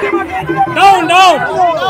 down down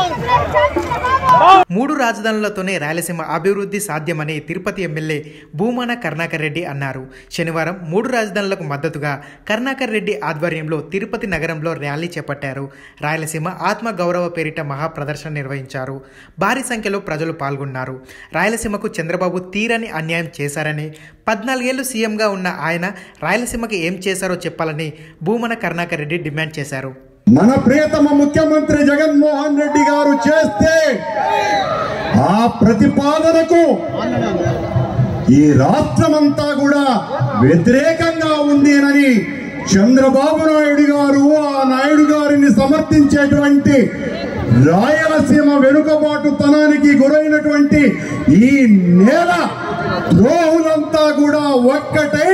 మూడు రాజధానులతోనే రాయలసీమ అభివృద్ధి సాధ్యమని తిరుపతి ఎమ్మెల్యే భూమాన కరుణాకర్ రెడ్డి అన్నారు శనివారం మూడు రాజధానులకు మద్దతుగా కరుణాకర్ రెడ్డి ఆధ్వర్యంలో తిరుపతి నగరంలో ర్యాలీ చేపట్టారు రాయలసీమ ఆత్మ గౌరవ పేరిట మహా ప్రదర్శన నిర్వహించారు భారీ సంఖ్యలో ప్రజలు పాల్గొన్నారు రాయలసీమకు చంద్రబాబు తీరని అన్యాయం చేశారని పద్నాలుగేళ్లు సీఎంగా ఉన్న ఆయన రాయలసీమకి ఏం చేశారో చెప్పాలని భూమన కరుణాకర్ రెడ్డి డిమాండ్ చేశారు మన ప్రియతమ ముఖ్యమంత్రి జగన్మోహన్ రెడ్డి గారు చేస్తే ఆ ప్రతిపాదనకు ఈ రాష్ట్రమంతా కూడా వ్యతిరేకంగా ఉంది అని చంద్రబాబు నాయుడు గారు ఆ నాయుడు గారిని సమర్థించేటువంటి రాయలసీమ వెనుకబాటుతనానికి గురైనటువంటి ఈ నేల ద్రోహులంతా కూడా ఒక్కటై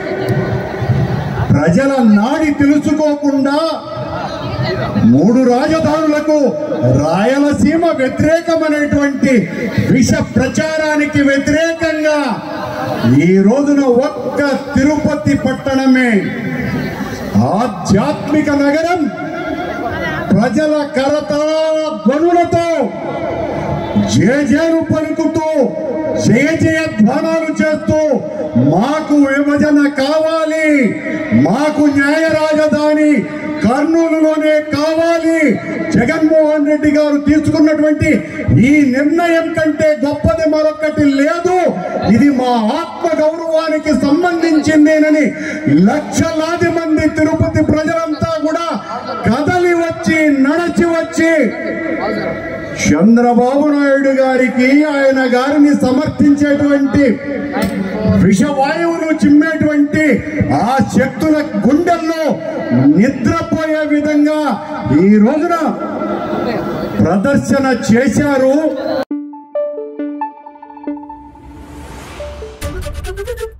ప్రజల నాడి తెలుసుకోకుండా మూడు రాజధానులకు రాయలసీమ వ్యతిరేకమైనటువంటి విష ప్రచారానికి వ్యతిరేకంగా ఈ రోజున ఒక్క తిరుపతి పట్టణమే ఆధ్యాత్మిక నగరం ప్రజల కరతాళ ధ్వనులతో జేజేలు పలుకుతూ జయ జయ ధ్వానాలు చేస్తూ మాకు విభజన కావాలి మాకు న్యాయ రాజధాని కర్నూలులోనే కావాలి జగన్మోహన్ రెడ్డి గారు తీసుకున్నటువంటి ఈ నిర్ణయం కంటే గొప్పది మరొకటి లేదు ఇది మా ఆత్మ గౌరవానికి సంబంధించిందేనని లక్షలాది మంది తిరుపతి ప్రజలంతా కూడా కదలి వచ్చి నడచి వచ్చి చంద్రబాబు నాయుడు గారికి ఆయన గారిని సమర్థించేటువంటి విషవాయువును చిమ్మేటువంటి ఆ శక్తుల గుండెల్లో నిద్రపోయే విధంగా ఈ రోజున ప్రదర్శన చేశారు